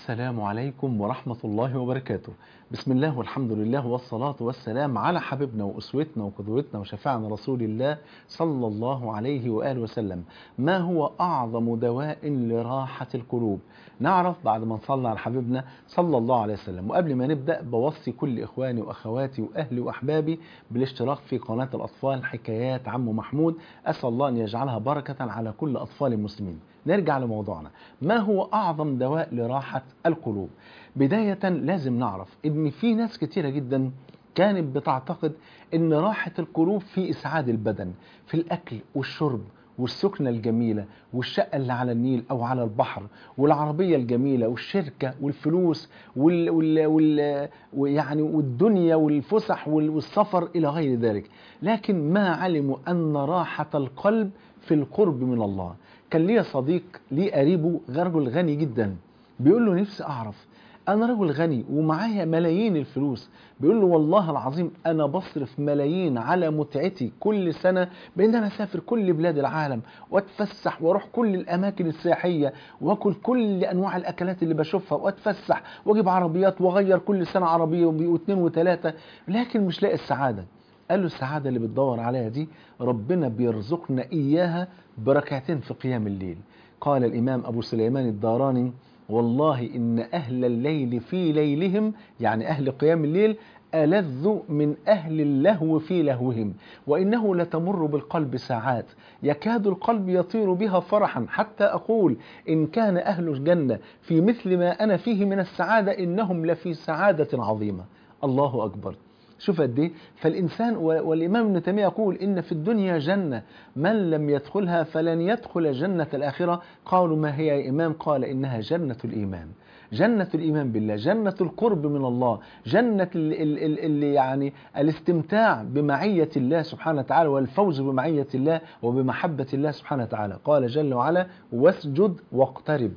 السلام عليكم ورحمة الله وبركاته بسم الله والحمد لله والصلاة والسلام على حبيبنا وأسوتنا وقدوتنا وشفاعنا رسول الله صلى الله عليه وآله وسلم ما هو أعظم دواء لراحة القلوب نعرف بعد ما نصلى على حبيبنا صلى الله عليه وسلم وقبل ما نبدأ بوصي كل إخواني وأخواتي وأهلي وأحبابي بالاشتراك في قناة الأطفال حكايات عم محمود أسأل الله أن يجعلها بركة على كل أطفال المسلمين نرجع لموضوعنا ما هو أعظم دواء لراحة القلوب بداية لازم نعرف ان في ناس كتيرة جدا كانت بتعتقد ان راحة القلوب في اسعاد البدن في الاكل والشرب والسكنة الجميلة والشقة اللي على النيل أو على البحر والعربية الجميلة والشركة والفلوس وال وال وال ويعني والدنيا والفسح والسفر إلى غير ذلك لكن ما علموا أن راحة القلب في القرب من الله كان ليا صديق ليه قريبه رجل غني جدا بيقول له نفسي أعرف أنا رجل غني ومعايا ملايين الفلوس بيقول له والله العظيم أنا بصرف ملايين على متعتي كل سنة بأن أنا أسافر كل بلاد العالم وأتفسح وأروح كل الأماكن السياحية وأكل كل أنواع الأكلات اللي بشوفها وأتفسح وأجيب عربيات وأغير كل سنة عربية واثنين وثلاثة لكن مش لاقي السعادة قال له السعادة اللي بتدور عليها دي ربنا بيرزقنا إياها بركعتين في قيام الليل قال الإمام أبو سليمان الداراني والله إن أهل الليل في ليلهم يعني أهل قيام الليل ألذ من أهل اللهو في لهوهم وإنه لتمر بالقلب ساعات يكاد القلب يطير بها فرحا حتى أقول إن كان أهل الجنة في مثل ما أنا فيه من السعادة إنهم لفي سعادة عظيمة الله أكبر شوف قد ايه فالانسان والامام ابن تيميه يقول ان في الدنيا جنه من لم يدخلها فلن يدخل جنه الاخره قالوا ما هي يا امام قال انها جنه الايمان جنة الإيمان بالله جنة القرب من الله جنة اللي يعني الاستمتاع بمعية الله سبحانه وتعالى والفوز بمعية الله وبمحبة الله سبحانه وتعالى قال جل وعلا واسجد واقترب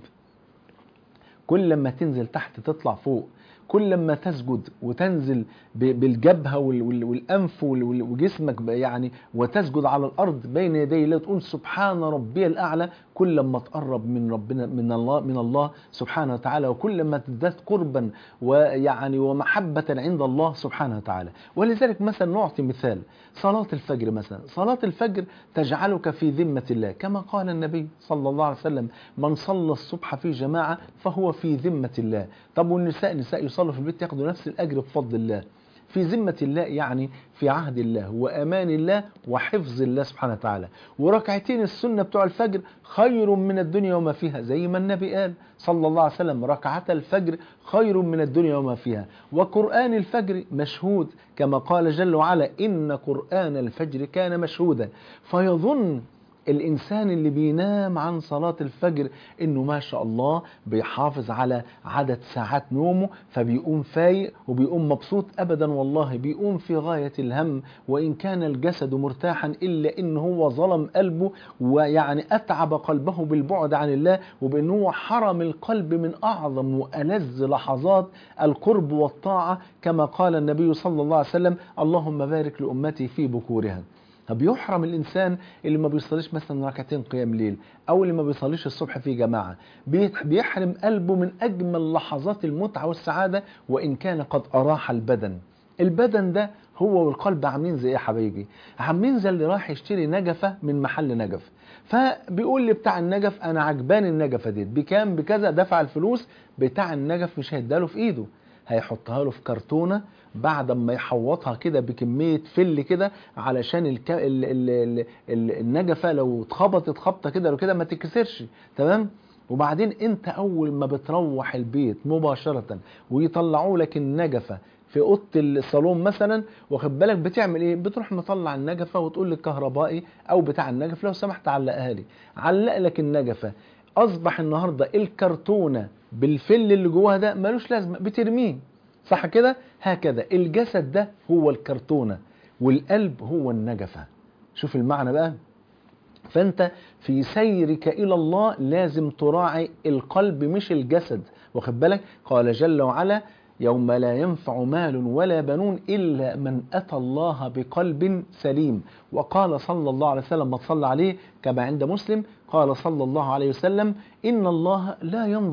كل لما تنزل تحت تطلع فوق كل لما تسجد وتنزل بالجبهة والأنف وجسمك يعني وتسجد على الأرض بين يدي الله تقول سبحان ربي الأعلى كل لما تقرب من ربنا من الله من الله سبحانه وتعالى وكل لما تزداد قربا ويعني ومحبة عند الله سبحانه وتعالى ولذلك مثلا نعطي مثال صلاة الفجر مثلا صلاة الفجر تجعلك في ذمة الله كما قال النبي صلى الله عليه وسلم من صلى الصبح في جماعة فهو في ذمة الله طب والنساء نساء يصلوا في البيت ياخدوا نفس الأجر بفضل الله في ذمة الله يعني في عهد الله وأمان الله وحفظ الله سبحانه وتعالى وركعتين السنة بتوع الفجر خير من الدنيا وما فيها زي ما النبي قال صلى الله عليه وسلم ركعة الفجر خير من الدنيا وما فيها وقرآن الفجر مشهود كما قال جل وعلا إن قرآن الفجر كان مشهودا فيظن الإنسان اللي بينام عن صلاة الفجر إنه ما شاء الله بيحافظ على عدد ساعات نومه فبيقوم فايق وبيقوم مبسوط أبدا والله بيقوم في غاية الهم وإن كان الجسد مرتاحا إلا إن هو ظلم قلبه ويعني أتعب قلبه بالبعد عن الله وبأنه هو حرم القلب من أعظم وألذ لحظات القرب والطاعة كما قال النبي صلى الله عليه وسلم اللهم بارك لأمتي في بكورها فبيحرم الانسان اللي ما بيصليش مثلا ركعتين قيام ليل او اللي ما بيصليش الصبح في جماعه بيحرم قلبه من اجمل لحظات المتعه والسعاده وان كان قد اراح البدن البدن ده هو والقلب عاملين زي ايه يا حبايبي عاملين زي اللي راح يشتري نجفه من محل نجف فبيقول لي بتاع النجف انا عجبان النجفه دي بكام بكذا دفع الفلوس بتاع النجف مش هيداله في ايده هيحطها له في كرتونه بعد ما يحوطها كده بكميه فل كده علشان الك... ال... ال... ال... ال... النجفه لو اتخبطت خبطه كده لو كده ما تتكسرش تمام وبعدين انت اول ما بتروح البيت مباشره ويطلعوا لك النجفه في اوضه الصالون مثلا واخد بالك بتعمل ايه بتروح مطلع النجفه وتقول للكهربائي او بتاع النجف لو سمحت علقها لي علق لك النجفه اصبح النهارده الكرتونه بالفل اللي جواها ده ملوش لازمه بترميه صح كده هكذا الجسد ده هو الكرتونه والقلب هو النجفه شوف المعنى بقى فانت في سيرك الى الله لازم تراعي القلب مش الجسد واخد بالك قال جل وعلا يوم لا ينفع مال ولا بنون إلا من أتى الله بقلب سليم وقال صلى الله عليه وسلم ما تصلى عليه كما عند مسلم قال صلى الله عليه وسلم إن الله لا ينظر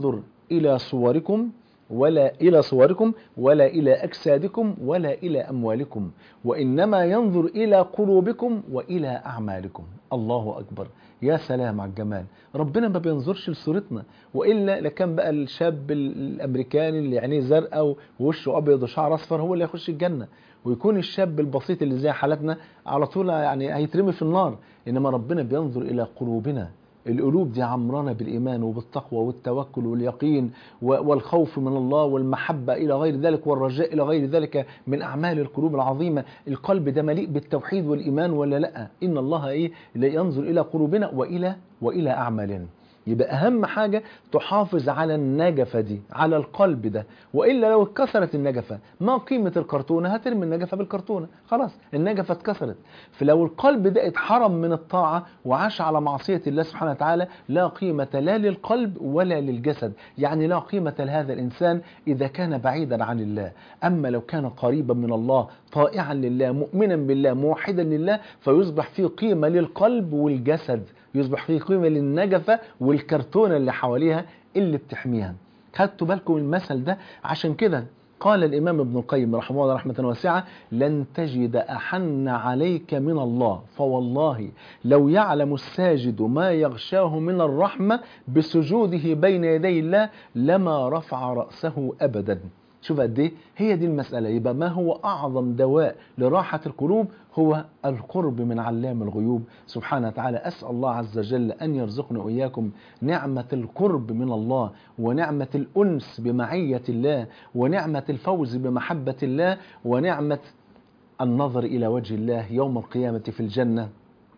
إلى صوركم ولا إلى صوركم ولا إلى أجسادكم ولا إلى أموالكم وإنما ينظر إلى قلوبكم وإلى أعمالكم الله أكبر يا سلام على الجمال ربنا ما بينظرش لصورتنا وإلا لكان بقى الشاب الأمريكاني اللي عينيه زرقاء ووشه أبيض وشعر أصفر هو اللي يخش الجنة ويكون الشاب البسيط اللي زي حالتنا على طول يعني هيترمي في النار إنما ربنا بينظر إلى قلوبنا القلوب دي عمرانة بالإيمان وبالتقوى والتوكل واليقين والخوف من الله والمحبة إلى غير ذلك والرجاء إلى غير ذلك من أعمال القلوب العظيمة القلب ده مليء بالتوحيد والإيمان ولا لا إن الله إيه ينظر إلى قلوبنا وإلى وإلى أعمالنا يبقى أهم حاجة تحافظ على النجفة دي على القلب ده وإلا لو اتكسرت النجفة ما قيمة الكرتونة هترمي النجفة بالكرتونة خلاص النجفة اتكسرت فلو القلب ده اتحرم من الطاعة وعاش على معصية الله سبحانه وتعالى لا قيمة لا للقلب ولا للجسد يعني لا قيمة لهذا الإنسان إذا كان بعيدا عن الله أما لو كان قريبا من الله طائعا لله مؤمنا بالله موحدا لله فيصبح فيه قيمة للقلب والجسد يصبح فيه قيمة للنجفة والكرتونة اللي حواليها اللي بتحميها خدتوا بالكم المثل ده عشان كده قال الإمام ابن القيم رحمه الله رحمة واسعة لن تجد أحن عليك من الله فوالله لو يعلم الساجد ما يغشاه من الرحمة بسجوده بين يدي الله لما رفع رأسه أبدا شوف قد ايه هي دي المسألة يبقى ما هو أعظم دواء لراحة القلوب هو القرب من علام الغيوب سبحانه وتعالى أسأل الله عز وجل أن يرزقنا وإياكم نعمة القرب من الله ونعمة الأنس بمعية الله ونعمة الفوز بمحبة الله ونعمة النظر إلى وجه الله يوم القيامة في الجنة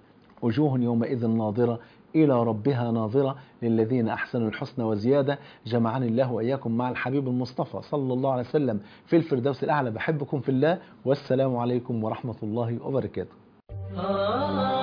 وجوه يومئذ ناظرة إلى ربها ناظرة للذين أحسنوا الحسنى وزيادة جمعني الله وإياكم مع الحبيب المصطفى صلى الله عليه وسلم في الفردوس الأعلى بحبكم في الله والسلام عليكم ورحمة الله وبركاته